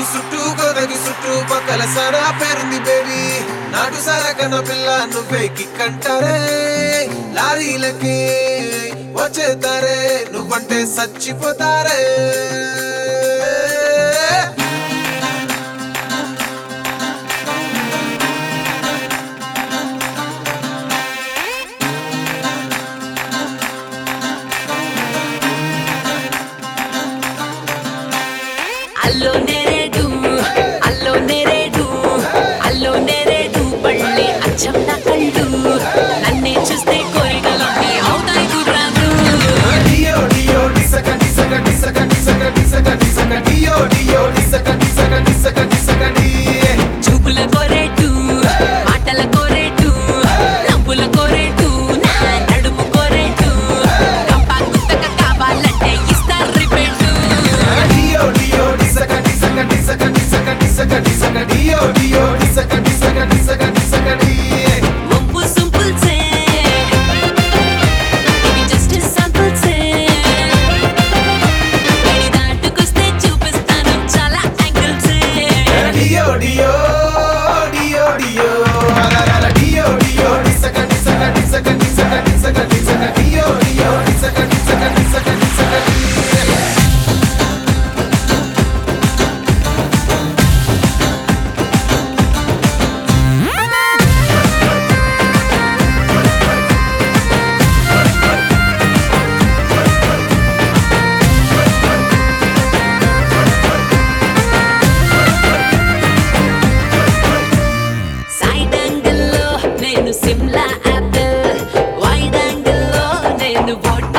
చుట్టూ గొదగి చుట్టూ పక్కల సరా పేరుంది బేబీ నాటు సరా కన్న పిల్ల నువ్వే కిక్కంటారే లారీలకి వచ్చేతారే నువ్వంటే చచ్చిపోతారే ಅಲ್ಲೋ ನೆರೆಡು ಅಲ್ಲೋ ನೆರೆಡು అల్లో నెరేడు పళ్ళే అచ్చం నా కళ్ళు నన్నే చూస్తే కోరికలన్నీ అవుతాయి గుర్రాలు డియో డియో డిసక డిసక డిసక డిసక డిసక డిసక డియో డియో డిసక డిసక డిసక డిసక డి చూపుల కోరేటు మాటల కోరేటు నవ్వుల కోరేటు నా నడుము కోరేటు కంపా గుత్తక కావాలంటే ఇస్తారు రిపేటు డియో డియో డిసక డిసక డిసక డిసక డిసక డిసక డియో డియో డిసక డిసక డిసక డిసక డి ముంపు సింపుల్ సే ఇది జస్ట్ సింపుల్ సే ఇది దాటుకొస్తే చూపిస్తాను చాలా యాంగిల్స్ డియో డియో డియో డియో అలల డియో డియో డిసక డిసక డిసక డిసక డిసక డిసక డియో డియో డిసక డిసక డిసక డిసక డి సైడ్ యాంగిల్లో నేను సిమ్లా యాపిల్ వైడ్ యాంగిల్లో నేను వాటర్